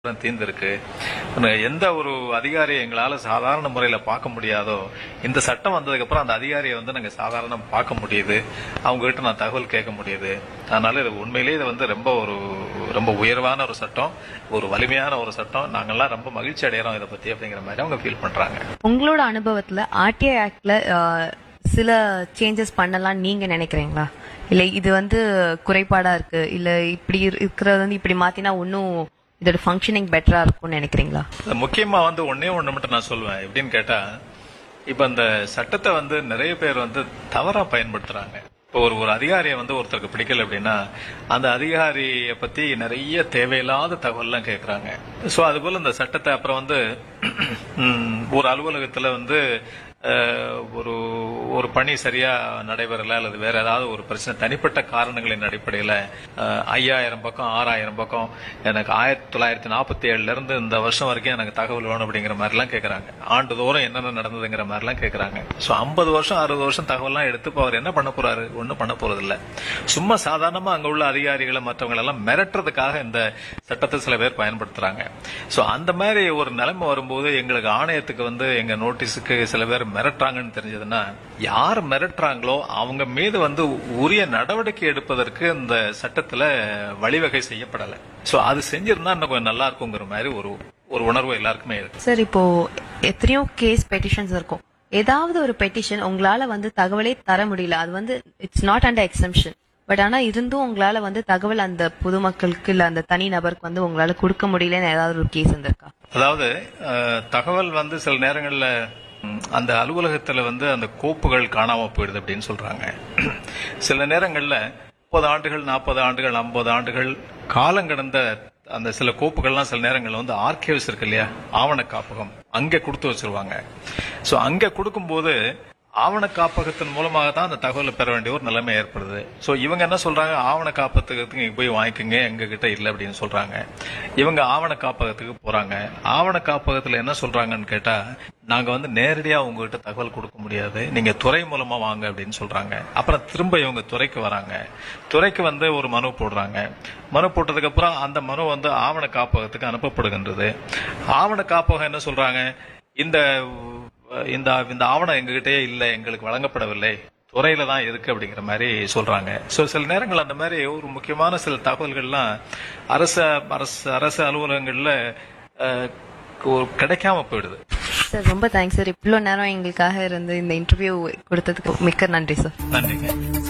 தீர்ந்திருக்கு எந்த ஒரு அதிகாரியை எங்களால சாதாரண முறையில பார்க்க முடியாதோ இந்த சட்டம் வந்ததுக்கு அப்புறம் அந்த அதிகாரியை வந்து நாங்க சாதாரண பார்க்க முடியுது அவங்க கிட்ட நான் தகவல் கேட்க முடியுது அதனால இது உண்மையிலேயே இது வந்து ரொம்ப ஒரு ரொம்ப உயர்வான ஒரு சட்டம் ஒரு வலிமையான ஒரு சட்டம் நாங்கெல்லாம் ரொம்ப மகிழ்ச்சி அடைகிறோம் இதை பத்தி அப்படிங்கிற மாதிரி அவங்க ஃபீல் பண்றாங்க உங்களோட அனுபவத்துல ஆர்டிஐ ஆக்ட்ல சில சேஞ்சஸ் பண்ணலாம் நீங்க நினைக்கிறீங்களா இல்ல இது வந்து குறைபாடா இருக்கு இல்ல இப்படி இரு- இருக்கிறது வந்து இப்படி மாத்தினா இன்னும் இதோட ஃபங்க்ஷனிங் பெட்டரா இருக்கும்னு நினைக்கிறீங்களா இது முக்கியமா வந்து ஒன்னே ஒண்ணு மட்டும் நான் சொல்லுவேன் எப்படின்னு கேட்டா இப்ப இந்த சட்டத்தை வந்து நிறைய பேர் வந்து தவறா பயன்படுத்துறாங்க இப்போ ஒரு ஒரு அதிகாரியை வந்து ஒருத்தருக்கு பிடிக்கல அப்படின்னா அந்த அதிகாரியை பத்தி நிறைய தேவையில்லாத தகவல்லாம் கேட்கறாங்க சோ அது போல இந்த சட்டத்தை அப்புறம் வந்து ம், ஒரு அலுவலகத்துல வந்து அஹ், ஒரு ஒரு பணி சரியா நடைபெறல அல்லது வேற ஏதாவது ஒரு பிரச்சனை தனிப்பட்ட காரணங்களின் அடிப்படையில அஹ், ஐயாயிரம் பக்கம் ஆறாயிரம் பக்கம் எனக்கு ஆயிரத்தி தொள்ளாயிரத்தி நாற்பத்தி ஏழுல இருந்து இந்த வருஷம் வரைக்கும் எனக்கு தகவல் வேணும் அப்படிங்கிற மாதிரி எல்லாம் கேக்குறாங்க ஆண்டுதோறும் என்னென்ன நடந்ததுங்கிற மாதிரி எல்லாம் கேக்குறாங்க சோ ஐம்பது வருஷம் அறுபது வருஷம் தகவல்லாம் எடுத்து இப்ப அவர் என்ன பண்ண போறாரு ஒண்ணும் பண்ண போறது இல்ல சும்மா சாதாரணமா அங்க உள்ள அதிகாரிகளை மற்றவங்க எல்லாம் மிரட்டுறதுக்காக இந்த சட்டத்தை சில பேர் பயன்படுத்துறாங்க சோ அந்த மாதிரி ஒரு நிலைமை வரும்போது எங்களுக்கு ஆணையத்துக்கு வந்து எங்க நோட்டீஸுக்கு சில பேர் மிரட்டுறாங்கன்னு தெரிஞ்சதுன்னா யார் மிரட்டுறாங்களோ அவங்க மீது வந்து உரிய நடவடிக்கை எடுப்பதற்கு இந்த சட்டத்துல வழிவகை செய்யப்படல சோ அது செஞ்சிருந்தா இன்னும் கொஞ்சம் நல்லா இருக்குங்கிற மாதிரி ஒரு ஒரு உணர்வு எல்லாருக்குமே இருக்கு சார் இப்போ எத்தனையோ கேஸ் பெட்டிஷன்ஸ் இருக்கும் ஏதாவது ஒரு பெட்டிஷன் உங்களால வந்து தகவலே தர முடியல அது வந்து it's not under exemption but ஆனா இருந்தும் உங்களால வந்து தகவல் அந்த பொதுமக்களுக்கு இல்ல அந்த தனி நபருக்கு வந்து உங்களால கொடுக்க முடியலன்னு ஏதாவது ஒரு கேஸ் இருந்திருக்கா அதாவது அஹ், தகவல் வந்து சில நேரங்கள்ல ம், அந்த அலுவலகத்துல வந்து அந்த கோப்புகள் காணாம போயிடுது அப்படின்னு சொல்றாங்க சில நேரங்கள்ல முப்பது ஆண்டுகள் நாற்பது ஆண்டுகள் ஐம்பது ஆண்டுகள் காலம் கடந்த அந்த சில கோப்புகள்லாம் சில நேரங்கள்ல வந்து ஆர்கைவ்ஸ் இருக்கு இல்லையா ஆவண காப்பகம் அங்க கொடுத்து வச்சிருவாங்க சோ அங்க கொடுக்கும்போது ஆவண காப்பகத்தின் மூலமாக தான் அந்த தகவலை பெற வேண்டிய ஒரு நிலைமை ஏற்படுது சோ இவங்க என்ன சொல்றாங்க ஆவண காப்பகத்துக்கு நீங்க போய் வாங்கிக்கோங்க எங்க கிட்ட இல்ல அப்படின்னு சொல்றாங்க இவங்க ஆவண காப்பகத்துக்கு போறாங்க ஆவண காப்பகத்துல என்ன சொல்றாங்கன்னு கேட்டா நாங்க வந்து நேரடியா உங்ககிட்ட தகவல் கொடுக்க முடியாது நீங்க துறை மூலமா வாங்க அப்படின்னு சொல்றாங்க அப்புறம் திரும்ப இவங்க துறைக்கு வராங்க துறைக்கு வந்து ஒரு மனு போடுறாங்க மனு போட்டதுக்கு அப்புறம் அந்த மனு வந்து ஆவண காப்பகத்துக்கு அனுப்பப்படுகின்றது ஆவண காப்பகம் என்ன சொல்றாங்க இந்த இந்த இந்த ஆவணம் எங்ககிட்டயே இல்லை எங்களுக்கு வழங்கப்படவில்லை துறையில தான் இருக்கு அப்படிங்கிற மாதிரி சொல்றாங்க சோ சில நேரங்கள் அந்த மாதிரி ஒரு முக்கியமான சில தகவல்கள்லாம் அரச அரசு அரசு அலுவலகங்கள்ல அஹ், ஒரு கிடைக்காம போயிடுது சார் ரொம்ப தேங்க்ஸ் சார் இவ்வளவு நேரம் எங்களுக்காக இருந்து இந்த இன்டர்வியூ கொடுத்ததுக்கு மிக்க நன்றி சார் நன்றிங்க